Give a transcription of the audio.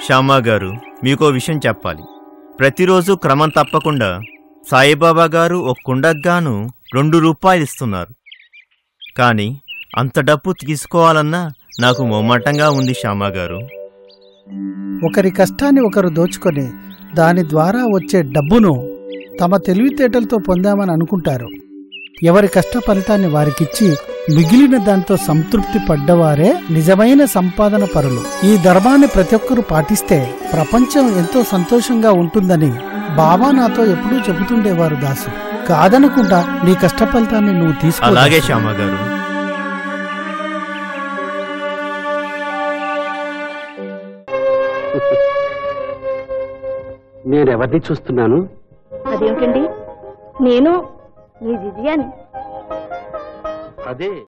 శ్యామా గారు మీకో విషయం చెప్పాలి ప్రతిరోజు క్రమం తప్పకుండా సాయిబాబా గారు ఒక కుండగ్గాను రెండు రూపాయలు ఇస్తున్నారు కానీ అంత డబ్బు తీసుకోవాలన్నా నాకు మొమ్మటంగా ఉంది శ్యామా గారు ఒకరి కష్టాన్ని ఒకరు దోచుకొని దాని ద్వారా వచ్చే డబ్బును తమ తెలివితేటలతో పొందామని అనుకుంటారు ఎవరి కష్ట ఫలితాన్ని వారికిచ్చి మిగిలిన దాంతో సంతృప్తి పడ్డవారే నిజమైన సంపాదన పరులు ఈ ధర్మాన్ని ప్రతి ఒక్కరూ పాటిస్తే ప్రపంచం ఎంతో సంతోషంగా ఉంటుందని బాబా నాతో ఎప్పుడూ చెబుతుండేవారు దాసు కాదనకుండా నీ కష్ట ఫలితాన్ని నువ్వు తీసుకో అలాగే దాసు. శ్యామా గారు నేనెవరిని చూస్తున్నాను అదేమిటండి నేను మీ జిజియాని అదే